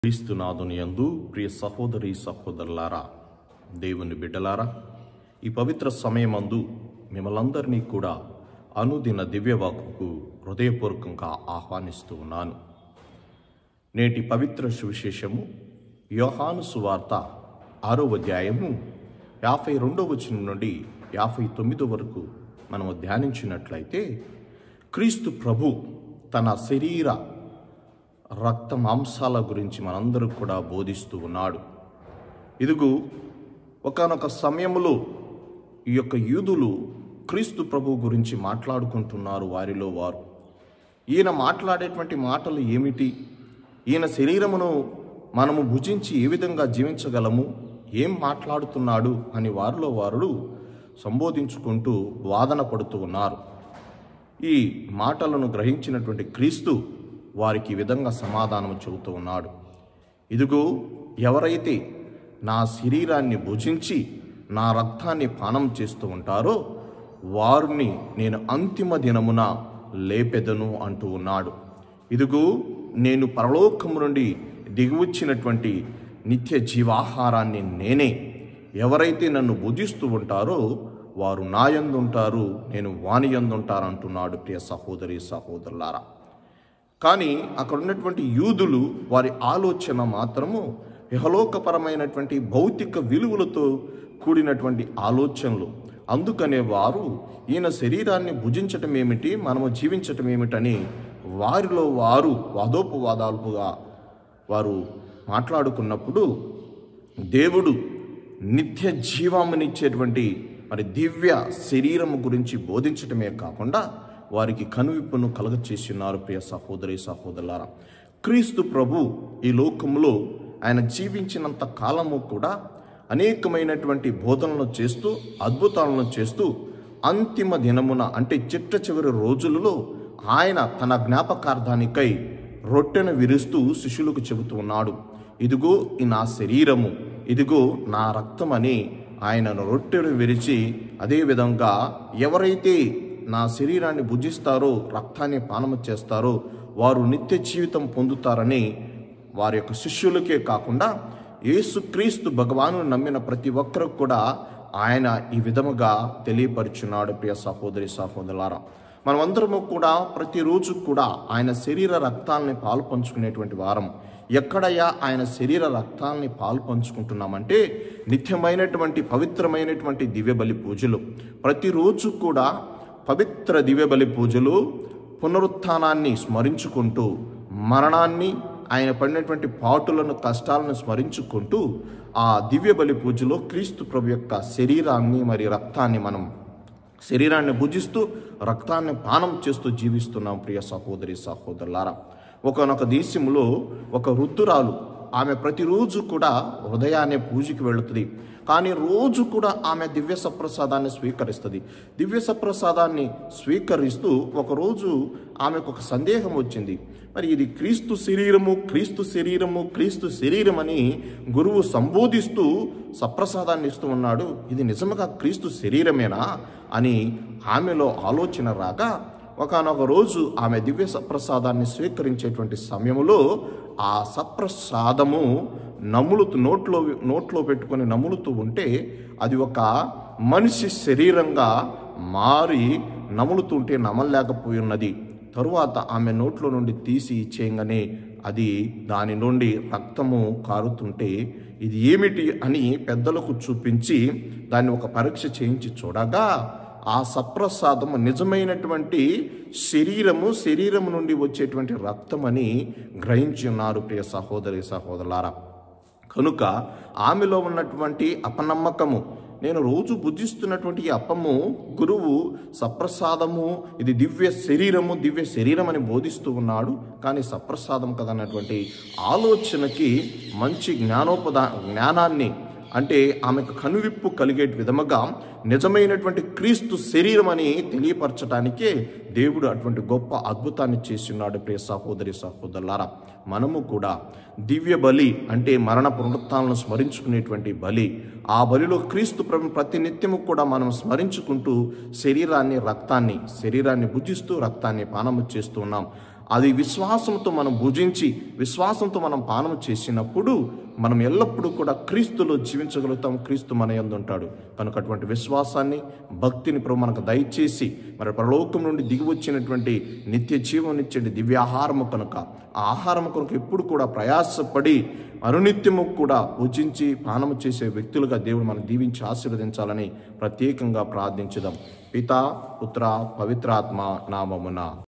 క్రీస్తునాథుని యందు ప్రియ సహోదరి సహోదరులారా దేవుని బిడ్డలారా ఈ పవిత్ర సమయమందు మిమ్మలందరినీ కూడా అనుదిన దివ్యవాకుకు హృదయపూర్వకంగా ఆహ్వానిస్తూ ఉన్నాను నేటి పవిత్ర సువిశేషము యోహాను సువార్త ఆరో అధ్యాయము యాభై రెండో వచనం నుండి యాభై తొమ్మిదో వరకు మనము ధ్యానించినట్లయితే క్రీస్తు ప్రభు తన శరీర రక్త మాంసాల గురించి మనందరూ కూడా బోధిస్తూ ఉన్నాడు ఇదిగో ఒకానొక సమయంలో ఈ యొక్క యూదులు క్రీస్తు ప్రభు గురించి మాట్లాడుకుంటున్నారు వారిలో వారు ఈయన మాట్లాడేటువంటి మాటలు ఏమిటి ఈయన శరీరమును మనము భుజించి ఏ విధంగా జీవించగలము ఏం మాట్లాడుతున్నాడు అని వారిలో వారు సంబోధించుకుంటూ వాదన పడుతూ ఉన్నారు ఈ మాటలను గ్రహించినటువంటి క్రీస్తు వారికి ఈ విధంగా సమాధానం చెబుతూ ఉన్నాడు ఇదిగో ఎవరైతే నా శరీరాన్ని భుజించి నా రక్తాన్ని పానం చేస్తూ ఉంటారో వారిని నేను అంతిమ దినమున లేపెదను అంటూ ఉన్నాడు ఇదిగో నేను పరలోకము నుండి దిగివచ్చినటువంటి నిత్య జీవాహారాన్ని నేనే ఎవరైతే నన్ను భుజిస్తూ ఉంటారో వారు నాయందుంటారు నేను వానియందుంటారు అంటున్నాడు ప్రియ సహోదరి సహోదరులారా కానీ అక్కడ ఉన్నటువంటి యూదులు వారి ఆలోచన మాత్రము ఇహలోకపరమైనటువంటి భౌతిక విలువలతో కూడినటువంటి ఆలోచనలు అందుకనే వారు ఈయన శరీరాన్ని భుజించటం ఏమిటి మనము జీవించటం ఏమిటని వారిలో వారు వాదోపవాదాలుగా వారు మాట్లాడుకున్నప్పుడు దేవుడు నిత్య జీవమునిచ్చేటువంటి మరి దివ్య శరీరము గురించి బోధించటమే కాకుండా వారికి కనువిప్పును కలగచేస్తున్నారు ప్రియ సహోదరి సహోదరులారా క్రీస్తు ప్రభు ఈ లోకంలో ఆయన జీవించినంత కాలము కూడా అనేకమైనటువంటి బోధనలు చేస్తూ అద్భుతాలను చేస్తూ అంతిమ దినమున అంటే చిట్ట చివరి రోజులలో ఆయన తన జ్ఞాపకార్థానికై రొట్టెను విరుస్తూ శిష్యులకు చెబుతూ ఉన్నాడు ఇదిగో ఈ నా శరీరము ఇదిగో నా రక్తం అని ఆయనను రొట్టెను విరిచి అదేవిధంగా ఎవరైతే నా శరీరాన్ని భుజిస్తారో రక్తాన్ని పానము చేస్తారో వారు నిత్య జీవితం పొందుతారని వారి యొక్క శిష్యులకే కాకుండా యేసుక్రీస్తు భగవాను నమ్మిన ప్రతి ఒక్కరికి కూడా ఆయన ఈ విధముగా తెలియపరుచున్నాడు ప్రియ సహోదరి సహోదరులారా మనమందరము కూడా ప్రతిరోజు కూడా ఆయన శరీర రక్తాలని పాలు పంచుకునేటువంటి వారం ఎక్కడయ్యా ఆయన శరీర రక్తాలని పాలు పంచుకుంటున్నామంటే నిత్యమైనటువంటి పవిత్రమైనటువంటి దివ్యబలి పూజలు ప్రతిరోజు కూడా పవిత్ర దివ్యబలి పూజలు పునరుత్థానాన్ని స్మరించుకుంటూ మరణాన్ని ఆయన పడినటువంటి పాటులను కష్టాలను స్మరించుకుంటూ ఆ దివ్య బలి పూజలో క్రీస్తు ప్రభు యొక్క శరీరాన్ని మరి రక్తాన్ని మనం శరీరాన్ని భుజిస్తూ రక్తాన్ని పానం చేస్తూ జీవిస్తున్నాం ప్రియ సహోదరి సహోదరులారా ఒకనొక దేశంలో ఒక వృద్ధురాలు ఆమె ప్రతిరోజు కూడా ఉదయాన్నే పూజకి వెళుతుంది కానీ రోజు కూడా ఆమె దివ్య సప్రసాదాన్ని స్వీకరిస్తుంది దివ్య సప్రసాదాన్ని స్వీకరిస్తూ ఒకరోజు ఆమెకు ఒక సందేహం వచ్చింది మరి ఇది క్రీస్తు శరీరము క్రీస్తు శరీరము క్రీస్తు శరీరం అని గురువు సంబోధిస్తూ సప్రసాదాన్ని ఇస్తూ ఉన్నాడు ఇది నిజముగా క్రీస్తు శరీరమేనా అని ఆమెలో ఆలోచన రాగా ఒకనొక రోజు ఆమె దివ్య సప్రసాదాన్ని స్వీకరించేటువంటి సమయంలో ఆ సప్రసాదము నములుతూ నోట్లో నోట్లో పెట్టుకొని నములుతూ ఉంటే అది ఒక మనిషి శరీరంగా మారి నములుతుంటే నమలలేకపోయి ఉన్నది తరువాత ఆమె నోట్లో నుండి తీసి ఇచ్చేయంగానే అది దాని నుండి రక్తము కారుతుంటే ఇది ఏమిటి అని పెద్దలకు చూపించి దాన్ని ఒక పరీక్ష చేయించి చూడగా ఆ సప్రసాదము నిజమైనటువంటి శరీరము శరీరము నుండి వచ్చేటువంటి రక్తం అని గ్రహించి ఉన్నారు ప్రియ సహోదరి సహోదరులారా కనుక ఆమెలో ఉన్నటువంటి అపనమ్మకము నేను రోజు భుజిస్తున్నటువంటి ఈ అప్పము గురువు సప్రసాదము ఇది దివ్య శరీరము దివ్య శరీరం అని బోధిస్తూ ఉన్నాడు కానీ సప్రసాదం కదన్నటువంటి ఆలోచనకి మంచి జ్ఞానోపదా జ్ఞానాన్ని అంటే ఆమెకు కనువిప్పు కలిగే విధముగా నిజమైనటువంటి క్రీస్తు శరీరం అని తెలియపరచడానికే దేవుడు అటువంటి గొప్ప అద్భుతాన్ని చేస్తున్నాడు ప్రియ సహోదరి సహోదరులారా మనము కూడా దివ్య బలి అంటే మరణ పునరుత్నాలను స్మరించుకునేటువంటి బలి ఆ బలిలో క్రీస్తు ప్రభు ప్రతి నిత్యము కూడా మనం స్మరించుకుంటూ శరీరాన్ని రక్తాన్ని శరీరాన్ని భుజిస్తూ రక్తాన్ని పానము చేస్తూ ఉన్నాం అది విశ్వాసంతో మనం భుజించి విశ్వాసంతో మనం పానం చేసినప్పుడు మనం ఎల్లప్పుడూ కూడా క్రీస్తులో జీవించగలుగుతాం క్రీస్తు మన యందు ఉంటాడు కనుక అటువంటి విశ్వాసాన్ని భక్తిని ప్రభు మనకు దయచేసి మరి పరలోకం నుండి దిగి వచ్చినటువంటి నిత్య జీవం ఇచ్చే దివ్యాహారము కనుక ఆ ఆహారం కనుక ఎప్పుడు కూడా ప్రయాసపడి అనునిత్యము కూడా భుజించి పానము చేసే వ్యక్తులుగా దేవుడు మనం దీవించి ఆశీర్వదించాలని ప్రత్యేకంగా ప్రార్థించుదాం పిత పుత్ర పవిత్రాత్మ నామమున